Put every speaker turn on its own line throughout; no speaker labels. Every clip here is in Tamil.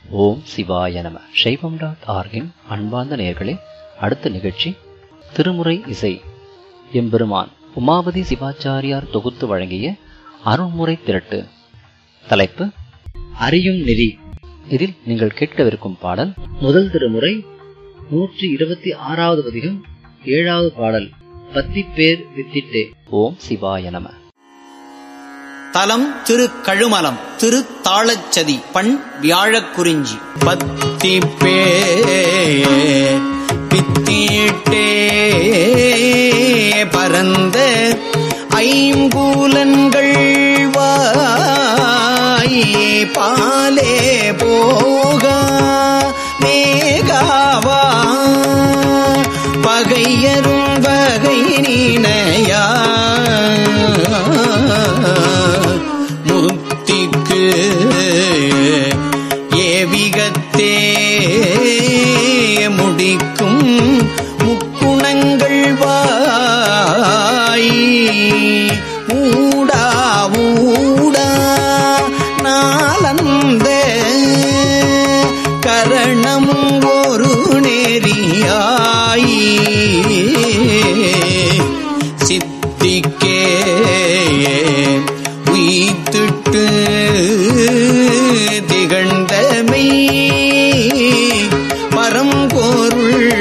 ஓம் சிவாய நம சைவம் டாட் ஆர்கின் அன்பார்ந்த நேயர்களே அடுத்த நிகழ்ச்சி திருமுறை இசை எம்பெருமான் உமாபதி சிவாச்சாரியார் தொகுத்து வழங்கிய அருள்முறை திரட்டு தலைப்பு அறியும் நெறி இதில் நீங்கள் கேட்கவிருக்கும் பாடல் முதல் திருமுறை நூற்றி இருபத்தி ஆறாவது பதிகம் ஏழாவது பாடல் பத்தி பேர் வித்திட்டே ஓம் சிவாய நம
தலம் திரு கழுமலம் திரு தாளச்சதி பண் வியாழக் குறிஞ்சி பத்தி பே பித்தீட்டே பரந்த ஐம்பூலன்கள் வாய் பாலே போகா மேகாவா பகையரும் வகை நீனையா முத்திக்கு ஏவிகத்தே முடிக்கும் முக்குணங்கள் வாய் ஊடா ஊடா நாளந்த கரணம் ஒரு நெறியாய் சித்திக்கே உயிர்த்திட்டு திகழ்ந்தமை பரம்பொருள்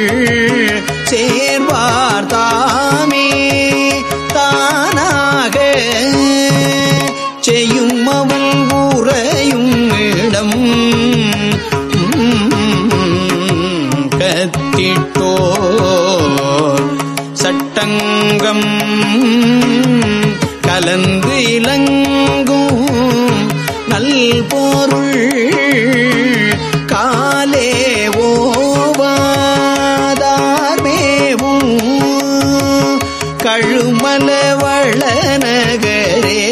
சேர்வார் தாமே தானாக செய்யும் அவன் உறையும் இடம் கத்திட்டோ சட்டங்கம் கலந்து இலங்கும் நல் பொருள் காலே ஓவாதார்மேவும் கழுமல வளநகரே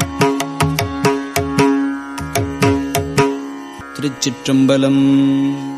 திருச்சிற்றம்பலம்